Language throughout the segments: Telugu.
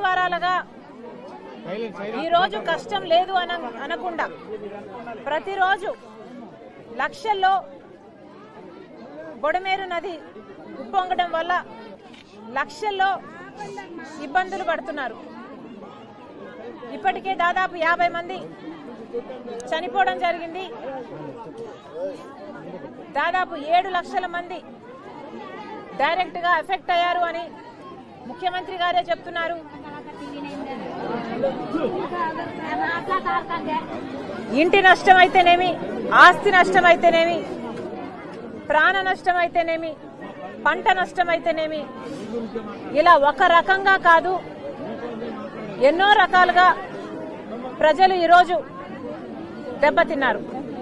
వారాలుగా ఈ రోజు కష్టం లేదు అన అనకుండా ప్రతిరోజు లక్షల్లో బొడమేరు నది ఉప్పొంగడం వల్ల లక్షల్లో ఇబ్బందులు పడుతున్నారు ఇప్పటికే దాదాపు యాభై మంది చనిపోవడం జరిగింది దాదాపు ఏడు లక్షల మంది డైరెక్ట్ గా ఎఫెక్ట్ అయ్యారు అని ముఖ్యమంత్రి గారే చెప్తున్నారు ఇంటి నష్టం అయితేనేమి ఆస్తి నష్టం అయితేనేమి ప్రాణ నష్టం అయితేనేమి పంట నష్టం అయితేనేమి ఇలా ఒక రకంగా కాదు ఎన్నో రకాలుగా ప్రజలు ఈరోజు దెబ్బతిన్నారు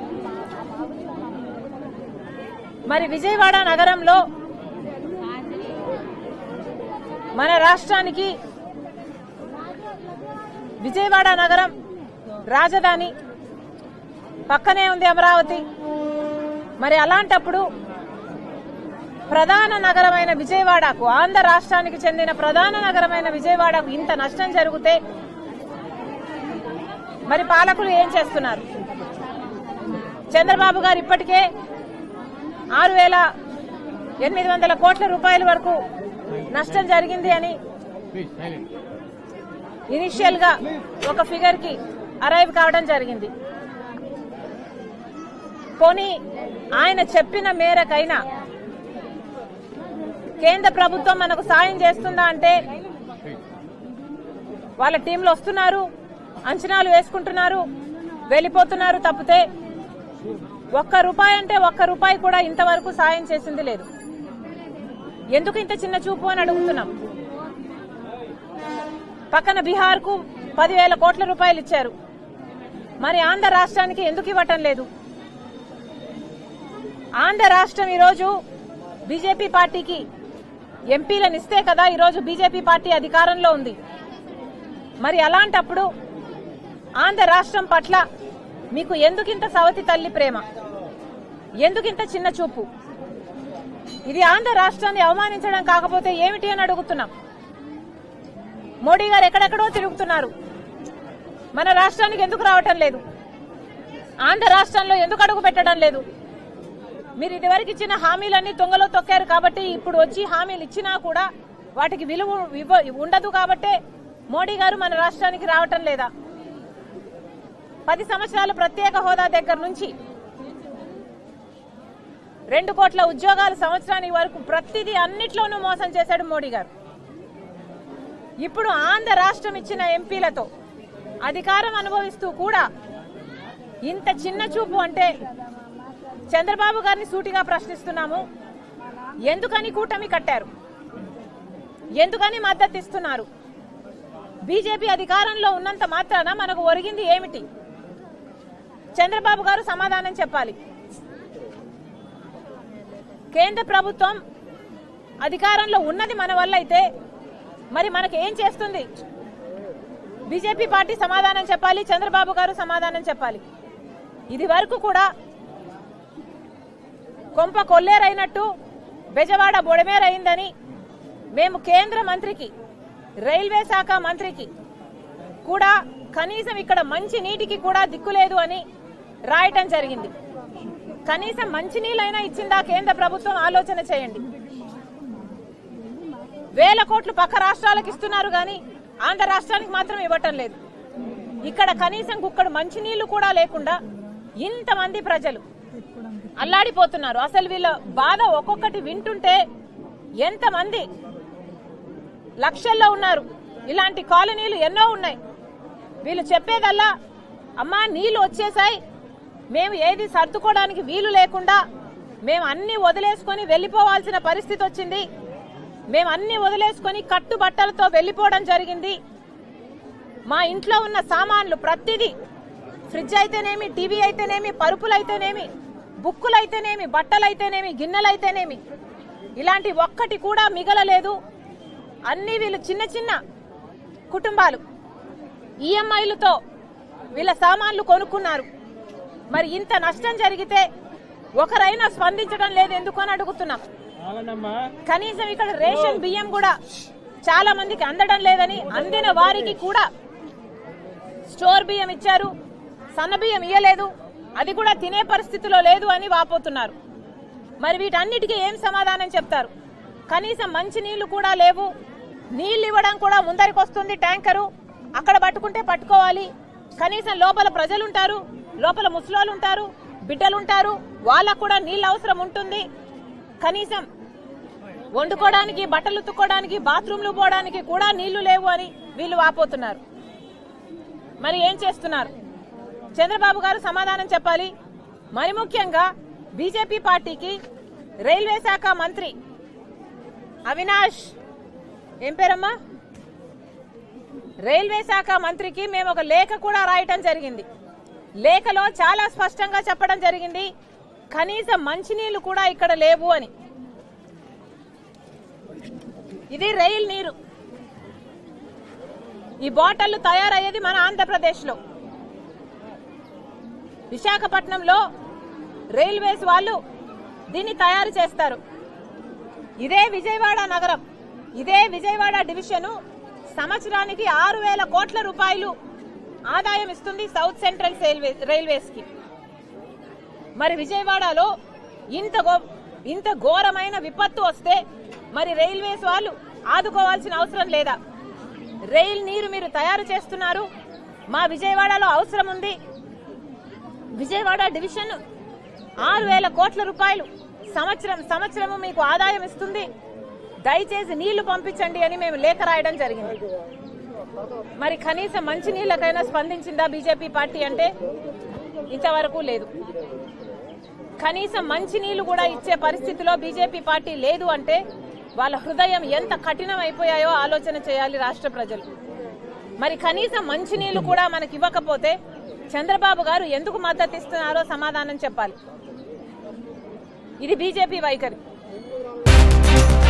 మరి విజయవాడ నగరంలో మన రాష్ట్రానికి విజయవాడ నగరం రాజధాని పక్కనే ఉంది అమరావతి మరి అలాంటప్పుడు ప్రధాన నగరమైన విజయవాడకు ఆంధ్ర రాష్ట్రానికి చెందిన ప్రధాన నగరమైన విజయవాడకు ఇంత నష్టం జరిగితే మరి పాలకులు ఏం చేస్తున్నారు చంద్రబాబు గారు ఇప్పటికే ఆరు వేల ఎనిమిది వందల కోట్ల రూపాయల వరకు నష్టం జరిగింది అని ఇనిషియల్ గా ఒక ఫిగర్ కి అరైవ్ కావడం జరిగింది పోనీ ఆయన చెప్పిన మేరకైనా కేంద్ర ప్రభుత్వం మనకు సాయం చేస్తుందా అంటే వాళ్ళ టీంలు వస్తున్నారు అంచనాలు వేసుకుంటున్నారు వెళ్ళిపోతున్నారు తప్పితే ఒక్క రూపాయి అంటే ఒక్క రూపాయి కూడా ఇంతవరకు సాయం చేసింది లేదు ఎందుకు ఇంత చిన్న చూపు అని అడుగుతున్నాం పక్కన బీహార్ కు పదివేల కోట్ల రూపాయలు ఇచ్చారు మరి ఆంధ్ర రాష్ట్రానికి ఎందుకు ఇవ్వటం లేదు ఆంధ్ర రాష్ట్రం ఈరోజు బీజేపీ పార్టీకి ఎంపీలను ఇస్తే కదా ఈరోజు బీజేపీ పార్టీ అధికారంలో ఉంది మరి అలాంటప్పుడు ఆంధ్ర రాష్ట్రం పట్ల మీకు ఎందుకింత సవతి తల్లి ప్రేమ ఎందుకింత చిన్న చూపు ఇది ఆంధ్ర రాష్ట్రాన్ని అవమానించడం కాకపోతే ఏమిటి అని అడుగుతున్నాం మోడీ గారు ఎక్కడెక్కడో తిరుగుతున్నారు మన రాష్ట్రానికి ఎందుకు రావటం లేదు ఆంధ్ర రాష్ట్రంలో ఎందుకు అడుగు పెట్టడం లేదు మీరు ఇదివరకు ఇచ్చిన హామీలన్నీ తొంగలో తొక్కారు కాబట్టి ఇప్పుడు వచ్చి హామీలు ఇచ్చినా కూడా వాటికి విలువ ఇవ్వ- ఉండదు కాబట్టే మోడీ గారు మన రాష్ట్రానికి రావటం లేదా పది సంవత్సరాలు ప్రత్యేక హోదా దగ్గర నుంచి రెండు కోట్ల ఉద్యోగాల సంవత్సరానికి వరకు ప్రతిదీ అన్నిట్లోనూ మోసం చేశాడు మోడీ గారు ఇప్పుడు ఆంధ్ర రాష్ట్రం ఇచ్చిన ఎంపీలతో అధికారం అనుభవిస్తూ కూడా ఇంత చిన్న చూపు అంటే చంద్రబాబు గారిని సూటిగా ప్రశ్నిస్తున్నాము ఎందుకని కూటమి కట్టారు ఎందుకని మద్దతు ఇస్తున్నారు బీజేపీ అధికారంలో ఉన్నంత మాత్రాన మనకు ఒరిగింది ఏమిటి చంద్రబాబు గారు సమాధానం చెప్పాలి కేంద్ర ప్రభుత్వం అధికారంలో ఉన్నది మన వల్ల అయితే మరి మనకి ఏం చేస్తుంది బీజేపీ పార్టీ సమాధానం చెప్పాలి చంద్రబాబు గారు సమాధానం చెప్పాలి ఇది వరకు కూడా కొంప కొల్లేరైనట్టు బెజవాడ బొడమేరైందని మేము కేంద్ర మంత్రికి రైల్వే శాఖ మంత్రికి కూడా కనీసం ఇక్కడ మంచి నీటికి కూడా దిక్కులేదు అని రాయటం జరిగింది కనీసం మంచి నీళ్ళైనా ఇచ్చిందా కేంద్ర ప్రభుత్వం ఆలోచన చేయండి వేల కోట్లు పక్క రాష్ట్రాలకు ఇస్తున్నారు కానీ ఆంధ్ర రాష్ట్రానికి మాత్రం ఇవ్వటం లేదు ఇక్కడ కనీసం కుక్కడు మంచినీళ్లు కూడా లేకుండా ఇంతమంది ప్రజలు అల్లాడిపోతున్నారు అసలు వీళ్ళ బాధ ఒక్కొక్కటి వింటుంటే ఎంతమంది లక్షల్లో ఉన్నారు ఇలాంటి కాలనీలు ఎన్నో ఉన్నాయి వీళ్ళు చెప్పేదల్లా అమ్మా నీళ్లు వచ్చేసాయి మేము ఏది సర్దుకోవడానికి వీలు లేకుండా మేము అన్ని వదిలేసుకొని వెళ్ళిపోవాల్సిన పరిస్థితి వచ్చింది మేము అన్ని వదిలేసుకొని కట్టుబట్టలతో వెళ్ళిపోవడం జరిగింది మా ఇంట్లో ఉన్న సామాన్లు ప్రతిదీ ఫ్రిడ్జ్ అయితేనేమి టీవీ అయితేనేమి పరుపులు అయితేనేమి బుక్కులు అయితేనేమి బట్టలు అయితేనేమి గిన్నెలు అయితేనేమి ఇలాంటి ఒక్కటి కూడా మిగలలేదు అన్ని వీళ్ళు చిన్న చిన్న కుటుంబాలు ఈఎంఐలతో వీళ్ళ సామాన్లు కొనుక్కున్నారు మరి ఇంత నష్టం జరిగితే ఒకరైనా స్పందించడం లేదు ఎందుకు అని అడుగుతున్నాం అవునమ్మా కనీసం ఇక్కడ రేషన్ బియ్యం కూడా చాలా మందికి అందడం లేదని అందిన వారికి కూడా స్టోర్ బియ్యం ఇచ్చారు సన్న బియ్యం ఇయ్యలేదు అది కూడా తినే పరిస్థితిలో లేదు అని వాపోతున్నారు మరి వీటన్నిటికీ ఏం సమాధానం చెప్తారు కనీసం మంచి నీళ్లు కూడా లేవు నీళ్లు ఇవ్వడం కూడా ముందరికి వస్తుంది ట్యాంకరు అక్కడ పట్టుకుంటే పట్టుకోవాలి కనీసం లోపల ప్రజలు ఉంటారు లోపల ముసలోళ్ళు ఉంటారు బిడ్డలు ఉంటారు వాళ్ళకు కూడా నీళ్ళు అవసరం ఉంటుంది కనీసం వండుకోవడానికి బట్టలు ఉతుక్కోవడానికి బాత్రూమ్లు పోవడానికి కూడా నీళ్లు లేవు అని వీళ్ళు వాపోతున్నారు మరి ఏం చేస్తున్నారు చంద్రబాబు గారు సమాధానం చెప్పాలి మరి ముఖ్యంగా బీజేపీ పార్టీకి రైల్వే శాఖ మంత్రి అవినాష్ ఏం పేరమ్మా రైల్వే శాఖ మంత్రికి మేము ఒక లేఖ కూడా రాయటం జరిగింది లేఖలో చాలా స్పష్టంగా చెప్పడం జరిగింది కనీసం మంచినీళ్లు కూడా ఇక్కడ లేవు అని ఇది రైల్ నీరు ఈ బాటళ్లు తయారయ్యేది మన ఆంధ్రప్రదేశ్లో విశాఖపట్నంలో రైల్వేస్ వాళ్ళు దీన్ని తయారు చేస్తారు ఇదే విజయవాడ నగరం ఇదే విజయవాడ డివిజను సంవత్సరానికి ఆరు వేల కోట్ల రూపాయలు ఆదాయం ఇస్తుంది సౌత్ సెంట్రల్ రైల్వే రైల్వేస్ కి మరి విజయవాడలో ఇంత గో ఇంత ఘోరమైన విపత్తు వస్తే మరి రైల్వేస్ వాళ్ళు ఆదుకోవాల్సిన అవసరం లేదా రైల్ నీరు మీరు తయారు చేస్తున్నారు మా విజయవాడలో అవసరం ఉంది విజయవాడ డివిజన్ ఆరు వేల కోట్ల రూపాయలు సంవత్సరం సంవత్సరము మీకు ఆదాయం ఇస్తుంది దయచేసి నీళ్లు పంపించండి అని మేము లేఖ రాయడం జరిగింది మరి కనీసం మంచి నీళ్ళకైనా స్పందించిందా బీజేపీ పార్టీ అంటే ఇంతవరకు లేదు కనీసం మంచి నీళ్లు కూడా ఇచ్చే పరిస్థితిలో బీజేపీ పార్టీ లేదు అంటే వాళ్ళ హృదయం ఎంత కఠినం అయిపోయాయో ఆలోచన చేయాలి రాష్ట్ర ప్రజలు మరి కనీసం మంచి నీళ్లు కూడా మనకి ఇవ్వకపోతే చంద్రబాబు గారు ఎందుకు మద్దతు ఇస్తున్నారో సమాధానం చెప్పాలి ఇది బీజేపీ వైఖరి